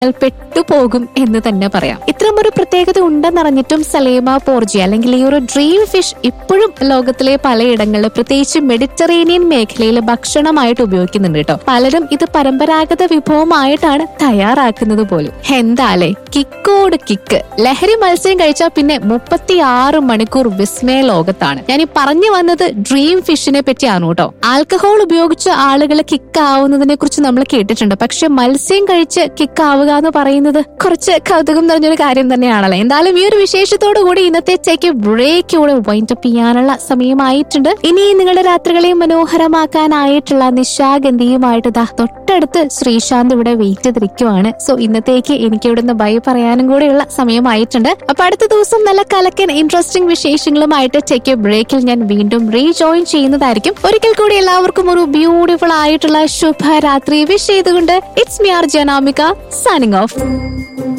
പെട്ടുപോകും എന്ന് തന്നെ പറയാം ഇത്തരം ഒരു പ്രത്യേകത ഉണ്ടെന്നറിഞ്ഞിട്ടും സലേമ പോർജി അല്ലെങ്കിൽ ഈ ഒരു ഡ്രീം ഫിഷ് ഇപ്പോഴും ലോകത്തിലെ പലയിടങ്ങളിലും പ്രത്യേകിച്ച് മെഡിറ്ററേനിയൻ മേഖലയിൽ ഭക്ഷണമായിട്ട് ഉപയോഗിക്കുന്നുണ്ട് കേട്ടോ പലരും ഇത് പരമ്പരാഗത വിഭവമായിട്ടാണ് തയ്യാറാക്കുന്നത് പോലും എന്താലേ കിക്കോട് കിക്ക് ലഹരി മത്സ്യം കഴിച്ചാൽ പിന്നെ മുപ്പത്തി ആറ് മണിക്കൂർ വിസ്മയ ലോകത്താണ് ഞാൻ ഈ പറഞ്ഞു വന്നത് ഡ്രീം ഫിഷിനെ പറ്റിയാണ് കേട്ടോ ആൽക്കഹോൾ ഉപയോഗിച്ച് ആളുകൾ കിക്ക് ആവുന്നതിനെ കുറിച്ച് നമ്മൾ കേട്ടിട്ടുണ്ട് പക്ഷെ മത്സ്യം കഴിച്ച് കിക്ക് ആവുക എന്ന് പറയുന്നത് കുറച്ച് കൗതുകം നിറഞ്ഞൊരു കാര്യം തന്നെയാണല്ലോ എന്തായാലും ഈ ഒരു വിശേഷത്തോടു കൂടി ഇന്നത്തെ ചെക്ക് ബ്രേക്ക് കൂടെ വൈൻഡ് അപ്പ് ചെയ്യാനുള്ള സമയമായിട്ടുണ്ട് ഇനി നിങ്ങളുടെ രാത്രികളെയും മനോഹരമാക്കാനായിട്ടുള്ള നിശാഗന്ധിയുമായിട്ട് ദാ തൊട്ടടുത്ത് ശ്രീശാന്ത് ഇവിടെ വെയിറ്റ് ചെയ്തിരിക്കുവാണ് സോ ഇന്നത്തേക്ക് എനിക്ക് ഇവിടുന്ന് ബൈ പറയാനും കൂടെയുള്ള സമയമായിട്ടുണ്ട് അപ്പൊ അടുത്ത ദിവസം നല്ല കലക്കൻ ഇൻട്രസ്റ്റിംഗ് വിശേഷങ്ങളുമായിട്ട് ചെക്ക് ബ്രേക്കിൽ ഞാൻ വീണ്ടും റീജോയിൻ ചെയ്യുന്നതായിരിക്കും ഒരിക്കൽ കൂടി എല്ലാവർക്കും ഒരു ബ്യൂട്ടിഫുൾ ആയിട്ടുള്ള ശുഭരാത്രി വിഷ് ചെയ്തുകൊണ്ട് it's me R Janamika signing of